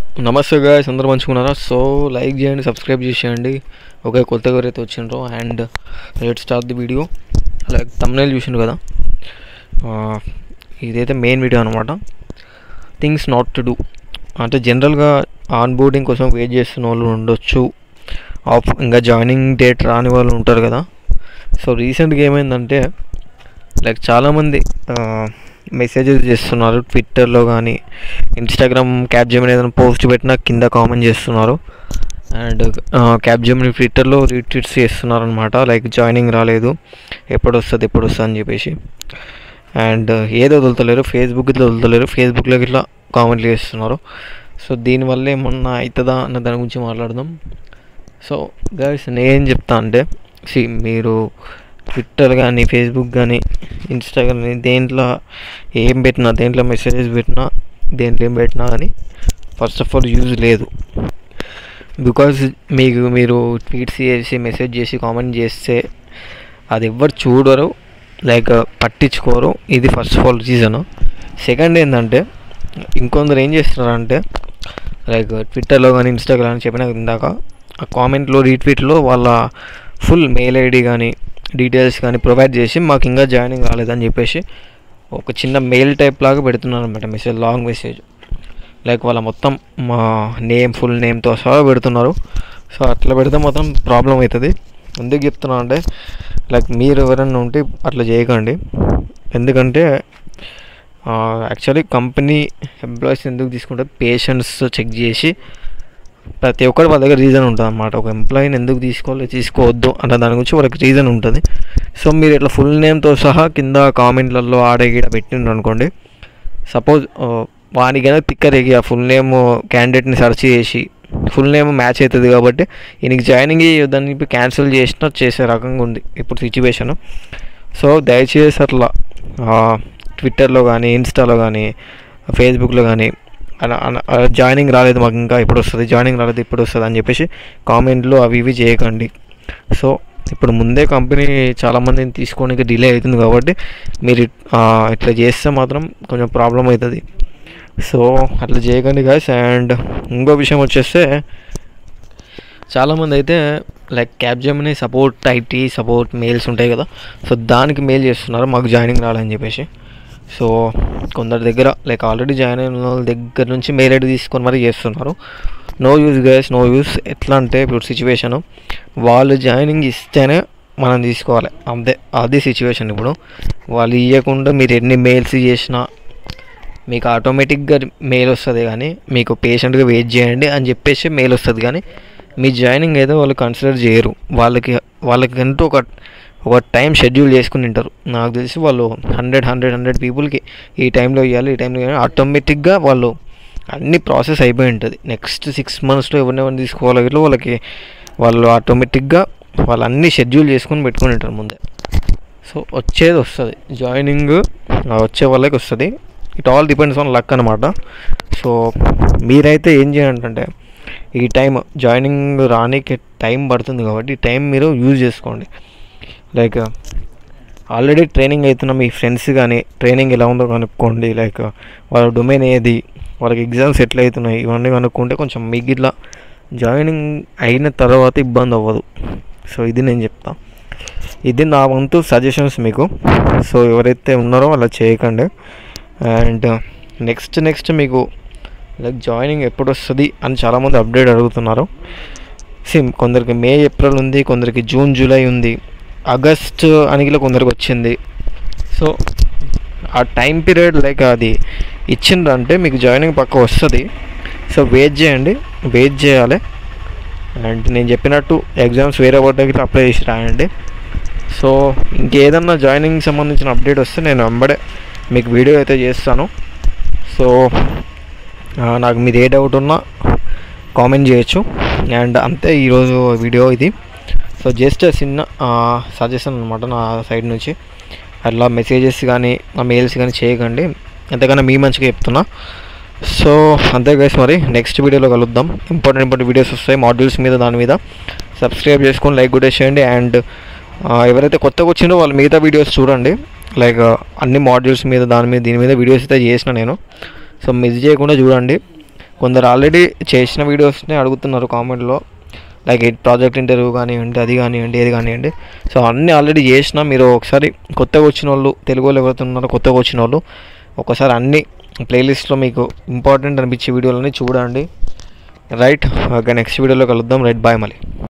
నమస్తే గాయస్ అందరూ మంచుకున్నారా సో లైక్ చేయండి సబ్స్క్రైబ్ చేసేయండి ఓకే కొత్తగా ఎవరైతే వచ్చిండ్రో and let start the video like thumbnail చూసిండ్రు కదా ఆ, ఇదైతే మెయిన్ వీడియో అనమాట థింగ్స్ నాట్ టు డూ అంటే జనరల్గా ఆన్ బోర్డింగ్ కోసం వెయిట్ చేస్తున్న వాళ్ళు ఉండొచ్చు ఆఫ్ ఇంకా జాయినింగ్ డేట్ రాని వాళ్ళు ఉంటారు కదా సో రీసెంట్గా ఏమైందంటే లైక్ చాలామంది మెసేజెస్ చేస్తున్నారు ట్విట్టర్లో కానీ ఇన్స్టాగ్రామ్ క్యాబ్ జమిని ఏదైనా పోస్ట్ పెట్టినా కింద కామెంట్ చేస్తున్నారు అండ్ క్యాబ్ జమిని ట్విట్టర్లో రీట్వీట్స్ చేస్తున్నారు అనమాట లైక్ జాయినింగ్ రాలేదు ఎప్పుడు వస్తుంది ఎప్పుడు వస్తుంది అని చెప్పేసి అండ్ ఏదో వదులుతలేరు ఫేస్బుక్ ఇట్లా వదులుతలేరు ఫేస్బుక్లో ఇట్లా కామెంట్లు చేస్తున్నారు సో దీనివల్ల ఏమన్నా అవుతుందా అన్న దాని గురించి మాట్లాడదాం సో గైస్ నేనేం చెప్తా అంటే సి మీరు ట్విట్టర్ కానీ ఫేస్బుక్ కానీ ఇన్స్టాగ్రామ్ కానీ దేంట్లో ఏం పెట్టినా దేంట్లో మెసేజెస్ పెట్టినా దేంట్లో ఏం పెట్టినా కానీ ఫస్ట్ ఆఫ్ ఆల్ యూజ్ లేదు బికాజ్ మీకు మీరు ట్వీట్స్ చేసి మెసేజ్ చేసి కామెంట్ చేస్తే అది ఎవ్వరు చూడరు లైక్ పట్టించుకోరు ఇది first of all reason second ఏంటంటే ఇంకొందరు ఏం చేస్తున్నారంటే లైక్ ట్విట్టర్లో కానీ ఇన్స్టాగ్రామ్ చెప్పిన ఇందాక ఆ కామెంట్లో రీట్వీట్లో వాళ్ళ ఫుల్ మెయిల్ ఐడి కానీ డీటెయిల్స్ కానీ ప్రొవైడ్ చేసి మాకు ఇంకా జాయినింగ్ రాలేదని చెప్పేసి ఒక చిన్న మెయిల్ టైప్ లాగా పెడుతున్నారు అనమాట మెసేజ్ లాంగ్ మెసేజ్ లైక్ వాళ్ళ మొత్తం మా నేమ్ ఫుల్ నేమ్తో సహా పెడుతున్నారు సో అట్లా పెడితే మాత్రం ప్రాబ్లం అవుతుంది ఎందుకు చెప్తున్నా అంటే లైక్ మీరు ఎవరైనా ఉంటే అట్లా చేయకండి ఎందుకంటే యాక్చువల్లీ కంపెనీ ఎంప్లాయీస్ ఎందుకు తీసుకుంటే పేషెంట్స్ చెక్ చేసి ప్రతి ఒక్కటి వాళ్ళ దగ్గర రీజన్ ఉంటుంది అన్నమాట ఒక ఎంప్లాయీని ఎందుకు తీసుకోవాలి తీసుకోవద్దు అన్న దాని గురించి వాళ్ళకి రీజన్ ఉంటుంది సో మీరు ఇట్లా ఫుల్ నేమ్తో సహా కింద కామెంట్లలో ఆడే గీడ పెట్టిండ్రు అనుకోండి సపోజ్ వానికైనా తిక్కరేగి ఆ ఫుల్ నేమ్ క్యాండిడేట్ని సెర్చ్ చేసి ఫుల్ నేమ్ మ్యాచ్ అవుతుంది కాబట్టి ఈయనకి జాయినింగ్ దాన్ని క్యాన్సిల్ చేసినా చేసే రకంగా ఉంది ఇప్పుడు సిచ్యువేషన్ సో దయచేసి అట్లా ట్విట్టర్లో కానీ ఇన్స్టాలో కానీ ఫేస్బుక్లో కానీ జాయినింగ్ రాలేదు మాకు ఇంకా ఇప్పుడు వస్తుంది జాయినింగ్ రాలేదు ఇప్పుడు వస్తుంది అని చెప్పేసి కామెంట్లు అవి ఇవి చేయకండి సో ఇప్పుడు ముందే కంపెనీ చాలామందిని తీసుకోనికి డిలే అవుతుంది కాబట్టి మీరు ఇట్లా చేస్తే మాత్రం కొంచెం ప్రాబ్లం అవుతుంది సో అట్లా చేయకండి గాయస్ అండ్ ఇంకో విషయం వచ్చేస్తే చాలామంది అయితే like Capgemini support IT support mails ఉంటాయి కదా సో దానికి మెయిల్ చేస్తున్నారు మాకు జాయినింగ్ రాలని చెప్పేసి సో కొందరి దగ్గర లైక్ ఆల్రెడీ జాయిన్ అయిన వాళ్ళ దగ్గర నుంచి మెయిల్ ఐడి తీసుకొని మరీ చేస్తున్నారు no use guys no use ఎట్లా అంటే ఇప్పుడు సిచ్యువేషను వాళ్ళు జాయినింగ్ ఇస్తేనే మనం తీసుకోవాలి అంతే అది సిచ్యువేషన్ ఇప్పుడు వాళ్ళు ఇవ్వకుండా మీరు ఎన్ని మెయిల్స్ చేసినా మీకు ఆటోమేటిక్గా మెయిల్ వస్తుంది కానీ మీకు పేషెంట్గా వెయిట్ చేయండి అని చెప్పేసి మెయిల్ వస్తుంది కానీ మీ జాయినింగ్ ఏదో వాళ్ళు కన్సిడర్ చేయరు వాళ్ళకి వాళ్ళకంటూ ఒక ఒక టైం షెడ్యూల్ చేసుకుని ఉంటారు నాకు తెలిసి వాళ్ళు హండ్రెడ్ హండ్రెడ్ హండ్రెడ్ పీపుల్కి ఈ టైంలో ఇవ్వాలి ఈ టైంలో ఇవ్వాలి ఆటోమేటిక్గా వాళ్ళు అన్ని ప్రాసెస్ అయిపోయి ఉంటుంది నెక్స్ట్ సిక్స్ మంత్స్లో ఎవరిని ఎవరిని తీసుకోవాలి ఇట్లా వాళ్ళకి వాళ్ళు ఆటోమేటిక్గా వాళ్ళు అన్ని షెడ్యూల్ చేసుకొని పెట్టుకుని ఉంటారు ముందే సో వచ్చేది వస్తుంది జాయినింగ్ వచ్చే వాళ్ళకి వస్తుంది it all depends on luck అనమాట సో మీరైతే ఏం చేయండి అంటే ఈ టైం జాయినింగ్ రానికి టైం పడుతుంది కాబట్టి ఈ టైం మీరు యూజ్ చేసుకోండి లైక్ ఆల్రెడీ ట్రైనింగ్ అవుతున్న మీ ఫ్రెండ్స్ కానీ ట్రైనింగ్ ఎలా ఉందో కనుక్కోండి లైక్ వాళ్ళ డొమైన్ ఏది వాళ్ళకి ఎగ్జామ్స్ ఎట్లా అవుతున్నాయి ఇవన్నీ కనుక్కుంటే కొంచెం మీకు ఇట్లా జాయినింగ్ అయిన తర్వాత ఇబ్బంది అవ్వదు సో ఇది నేను చెప్తా ఇది నా వంతు సజెషన్స్ మీకు సో ఎవరైతే ఉన్నారో అలా చేయకండి అండ్ నెక్స్ట్ నెక్స్ట్ మీకు లైక్ జాయినింగ్ ఎప్పుడు వస్తుంది అని చాలామంది అప్డేట్ అడుగుతున్నారు సేమ్ కొందరికి మే ఏప్రిల్ ఉంది కొందరికి జూన్ జూలై ఉంది ఆగస్ట్ అనిగిలో కొందరికి వచ్చింది సో ఆ టైం పీరియడ్ లైక్ అది ఇచ్చిండ్రంటే మీకు జాయినింగ్ పక్క వస్తుంది సో వెయిట్ చేయండి వెయిట్ చేయాలి అండ్ నేను చెప్పినట్టు ఎగ్జామ్స్ వేరే వాటికి అప్లై చేసి రాయండి సో ఇంకేదన్నా జాయినింగ్ సంబంధించిన అప్డేట్ వస్తే నేను వెంబడే మీకు వీడియో అయితే చేస్తాను సో నాకు మీది ఏ డౌట్ ఉన్నా కామెంట్ చేయొచ్చు అండ్ అంతే ఈరోజు వీడియో ఇది సో జస్ట్ చిన్న సజెషన్ అనమాట నా సైడ్ నుంచి అట్లా మెసేజెస్ కానీ మెయిల్స్ కానీ చేయకండి ఎంతకన్నా మీ మంచిగా చెప్తున్నా సో అంతే గైస్ మరి నెక్స్ట్ వీడియోలో కలుద్దాం ఇంపార్టెంట్ ఇంపార్టెంట్ వీడియోస్ వస్తాయి మాడ్యూల్స్ మీద దాని మీద సబ్స్క్రైబ్ చేసుకొని లైక్ కూడా చేయండి అండ్ ఎవరైతే కొత్తగా వచ్చిందో వాళ్ళు మిగతా వీడియోస్ చూడండి లైక్ అన్ని మాడ్యూల్స్ మీద దాని మీద దీని మీద వీడియోస్ అయితే చేసిన నేను సో మిస్ చేయకుండా చూడండి కొందరు ఆల్రెడీ చేసిన వీడియోస్ని అడుగుతున్నారు కామెంట్లో లైక్ ఎయిట్ ప్రాజెక్ట్ ఇంటర్వ్యూ కానివ్వండి అది కానివ్వండి ఏది కానివ్వండి సో అన్నీ ఆల్రెడీ చేసిన మీరు ఒకసారి కొత్తగా వచ్చిన వాళ్ళు తెలుగు వాళ్ళు ఎవరైతే ఉన్నారో కొత్తగా వచ్చిన వాళ్ళు ఒకసారి అన్ని ప్లేలిస్ట్లో మీకు ఇంపార్టెంట్ అనిపించే వీడియోలని చూడండి రైట్ ఓకే నెక్స్ట్ వీడియోలో కలుద్దాం రైట్ బాయ్ మళ్ళీ